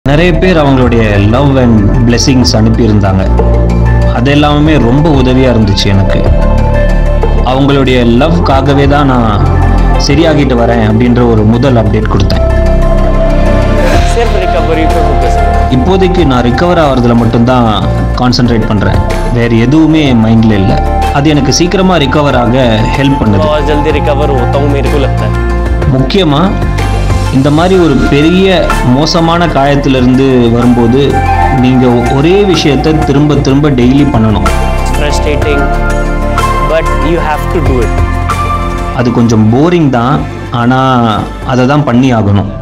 நிறைய பேர் அவங்களுடைய லவ் அண்ட் பிளெஸிங்ஸ் அனுப்பியிருந்தாங்க அது எல்லாமே ரொம்ப உதவியாக இருந்துச்சு எனக்கு அவங்களுடைய லவ்க்காகவே தான் நான் சரியாகிட்டு வரேன் அப்படின்ற ஒரு முதல் அப்டேட் கொடுத்தேன் सिर्फ रिकवरी पे फोकस करें இப்போதைக்கு நான் ரிகவர் ஆகிறதுல மட்டும்தான் கான்சென்ட்ரேட் பண்ணுறேன் வேறு எதுவுமே என் மைண்டில் இல்லை அது எனக்கு சீக்கிரமாக ரிகவர் ஆக ஹெல்ப் பண்ணுது बहुत जल्दी रिकवर होता हूँ मेरे को लगता है முக்கியமாக இந்த மாதிரி ஒரு பெரிய மோசமான காயத்திலிருந்து வரும்போது நீங்கள் ஒரே விஷயத்தை திரும்ப திரும்ப டெய்லி பண்ணணும் frustrating but you have to do it அது கொஞ்சம் போரிங் தான் ஆனால் அதை தான் பண்ணி ஆகணும்